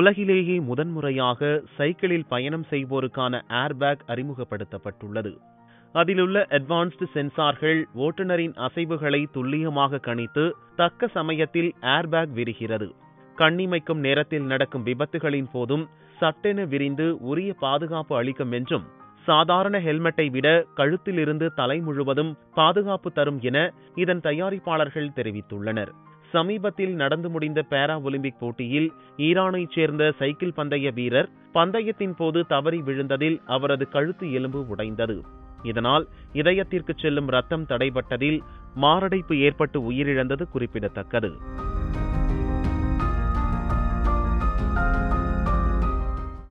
உலகிலேயே முதன்முறையாக சைக்கிளில் பயணம் செய்வோருக்கான ஏர்பேக் அறிமுகப்படுத்தப்பட்டுள்ளது அதிலுள்ள அட்வான்ஸ்டு சென்சார்கள் ஓட்டுநரின் அசைவுகளை துல்லியமாக கணித்து தக்க சமயத்தில் ஏர்பேக் விரிகிறது கண்ணிமைக்கும் நேரத்தில் நடக்கும் விபத்துகளின் போதும் சட்டென விரிந்து உரிய பாதுகாப்பு அளிக்கும் என்றும் சாதாரண ஹெல்மெட்டை விட கழுத்திலிருந்து தலை முழுவதும் பாதுகாப்பு தரும் என இதன் தயாரிப்பாளர்கள் தெரிவித்துள்ளனர் சமீபத்தில் நடந்து முடிந்த பேரா ஒலிம்பிக் போட்டியில் ஈரானைச் சேர்ந்த சைக்கிள் பந்தய வீரர் பந்தயத்தின் போது தவறி விழுந்ததில் அவரது கழுத்து எலும்பு உடைந்தது இதனால் இதயத்திற்கு செல்லும் ரத்தம் தடைபட்டதில் மாரடைப்பு ஏற்பட்டு உயிரிழந்தது குறிப்பிடத்தக்கது